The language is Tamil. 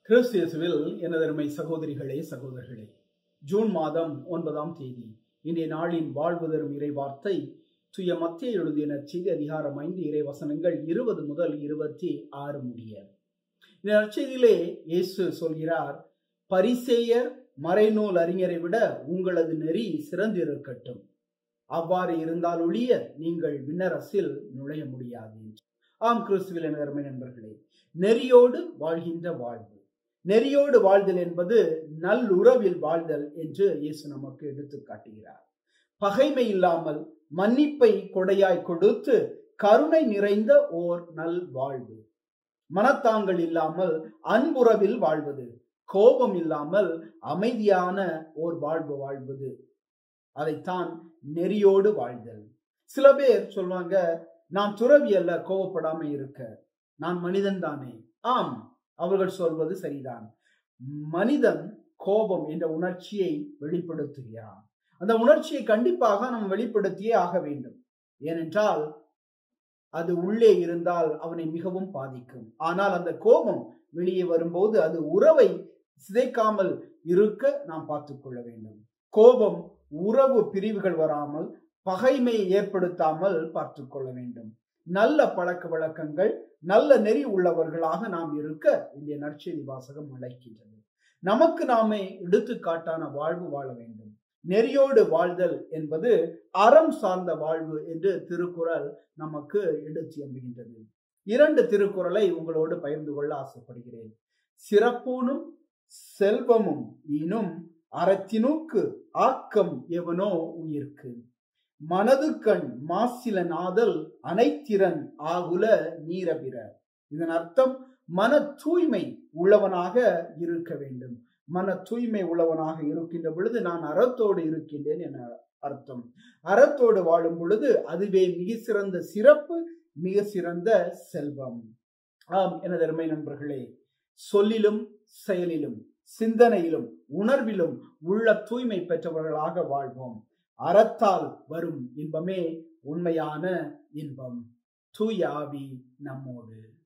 கிறிஸ்தியசுவில் எனதருமை சகோதரிகளே சகோதரர்களே ஜூன் மாதம் ஒன்பதாம் தேதி இன்றைய நாளின் வாழ்வு தரும் இறைவார்த்தை துய மத்திய எழுதிய நற்செய்தி அதிகாரம் ஐந்து இறை வசனங்கள் இருபது முதல் இருபத்தி ஆறு முடிய இந்த நற்செய்தியிலே இயேசு சொல்கிறார் பரிசேயர் மறைநூல் அறிஞரை விட உங்களது நெறி சிறந்திருக்கட்டும் அவ்வாறு இருந்தால் ஒழிய நீங்கள் விண்ணரசில் நுழைய முடியாது ஆம் கிறிஸ்துவில் எனதருமை நண்பர்களே நெறியோடு வாழ்கின்ற வாழ்வு நெறியோடு வாழ்தல் என்பது நல்லுறவில் வாழ்தல் என்று இயேசு நமக்கு எடுத்து காட்டுகிறார் பகைமை இல்லாமல் மன்னிப்பை கொடையாய் கொடுத்து கருணை நிறைந்த ஓர் நல் வாழ்வு மனத்தாங்கள் இல்லாமல் அன்புறவில் வாழ்வது கோபம் இல்லாமல் அமைதியான ஓர் வாழ்வு வாழ்வது அதைத்தான் நெறியோடு வாழ்தல் சில பேர் சொல்லுவாங்க நான் துறவி அல்ல கோவப்படாம இருக்க நான் மனிதன் தானே ஆம் அவர்கள் சொல்வது சரிதான் மனிதன் கோபம் என்ற உணர்ச்சியை வெளிப்படுத்துகிறான் அந்த உணர்ச்சியை கண்டிப்பாக நாம் வெளிப்படுத்தியே ஆக வேண்டும் ஏனென்றால் அது உள்ளே இருந்தால் அவனை மிகவும் பாதிக்கும் ஆனால் அந்த கோபம் வெளியே வரும்போது அது உறவை சிதைக்காமல் இருக்க நாம் பார்த்து கொள்ள வேண்டும் கோபம் உறவு பிரிவுகள் வராமல் பகைமையை ஏற்படுத்தாமல் பார்த்து கொள்ள வேண்டும் நல்ல பழக்க வழக்கங்கள் நல்ல நெறி உள்ளவர்களாக நாம் இருக்க இந்த நற்செய்தி வாசகம் அழைக்கின்றது நமக்கு நாமே எடுத்துக்காட்டான வாழ்வு வாழ வேண்டும் நெறியோடு வாழ்தல் என்பது அறம் சார்ந்த வாழ்வு என்று திருக்குறள் நமக்கு எடுத்து எம்புகின்றது இரண்டு திருக்குறளை உங்களோடு பகிர்ந்து கொள்ள ஆசைப்படுகிறேன் சிறப்பூனும் செல்வமும் ஈனும் அறத்தினுக்கு ஆக்கம் எவனோ உயிர்க்கு மனது கண் மாசில நாதல் அனைத்திறன் ஆகுல நீரபிற இதன் அர்த்தம் மன தூய்மை உள்ளவனாக இருக்க வேண்டும் மன தூய்மை உள்ளவனாக இருக்கின்ற பொழுது நான் அறத்தோடு இருக்கின்றேன் என அர்த்தம் அறத்தோடு வாழும் பொழுது அதுவே மிக சிறந்த சிறப்பு மிக சிறந்த செல்வம் ஆம் எனது அருமை நண்பர்களே சொல்லிலும் செயலிலும் சிந்தனையிலும் உணர்விலும் உள்ள தூய்மை பெற்றவர்களாக வாழ்வோம் அறத்தால் வரும் இன்பமே உண்மையான இன்பம் தூய ஆவி நம்மோடு